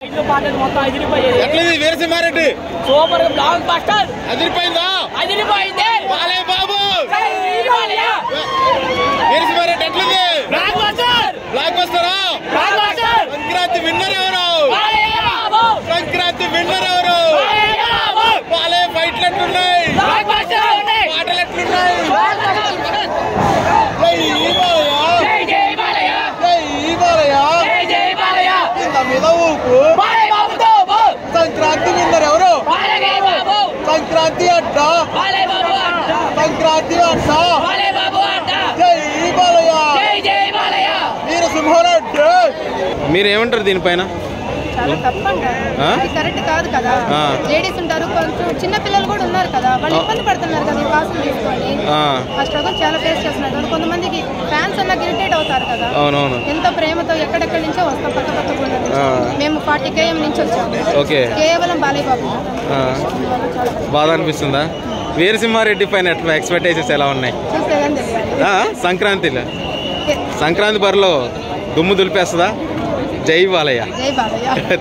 ఇల్లు పాతది మొత్తం అదిరిపోయేది ఎట్లది వీరసింహారెడ్డి సూపర్ గా బ్లాక్ బస్టర్ అదిరిపోయిందా అదిరిపోయింది బాలే బాబు ఇవ్వాలయ్యా. వీరసింహారెడ్డి ఎట్లుంది బ్లాక్ బస్టర్ బ్లాక్ బస్టరా బ్లాక్ బస్టర్ సంక్రాంతి విన్నర్ ఎవరు బాలయ్య బాబు సంక్రాంతి విన్నర్ ఎవరు బాలయ్య బాబు బాలే ఫైట్లు ఎట్లున్నాయి బ్లాక్ బస్టర్ ఉంది పాటలు ఎట్లున్నాయి బ్లాక్ బస్టర్. జై బాలయ్య జై జై బాలయ్య జై బాలయ్య జై జై బాలయ్య ఇంత మీద ఊపు బాలయ్య బాబుతో బో. సంక్రాంతి విన్నర్ ఎవరు బాలయ్య బాబు సంక్రాంతి అడ్డ బాలయ్య బాబు అంట సంక్రాంతి అడ్డ బాలయ్య బాబు అంట జై బాలయ్య జై జై బాలయ్య వీరసింహారెడ్డి మీరు ఏమంటారు దీనిపైన చాలా తప్పండి ఆ? అది కరెక్ట్ కాదు కదా ఆ. లేడీస్ ఉంటారు కొంచెం చిన్న పిల్లలు కూడా ఉన్నారు కదా వాళ్ళు ఇబ్బంది పడుతున్నారు కదా ఈ పాసులు తీసుకొని ఆ, ఆ స్ట్రగుల్ చాలా ఫేస్ చేస్తున్నారు కదా. కొంతమందికి ఫ్యాన్స్ అన్న ఇరిటేట్ అవుతారు కదా అవునవును ఎంతో ప్రేమతో ఎక్కడెక్కడి నుంచో వస్తాం పక్క పక్క ఊళ్ళ నుంచి. ఆ. మేము ఫార్టీ కేఎం నుంచి వచ్చాము ఓకే కేవలం బాలయ్య బాబు ఆ, బాధ అనిపిస్తుందా వీరసింహారెడ్డి పైన ఎట్లా ఎక్స్పెక్టేషన్స్ ఎలా ఉన్నాయి చూస్తే కానీ తెలియాలి ఆ, సంక్రాంతిలో సంక్రాంతి బరిలో దుమ్ము దులిపేస్తుందా జై బాలయ్య జై బాలయ్య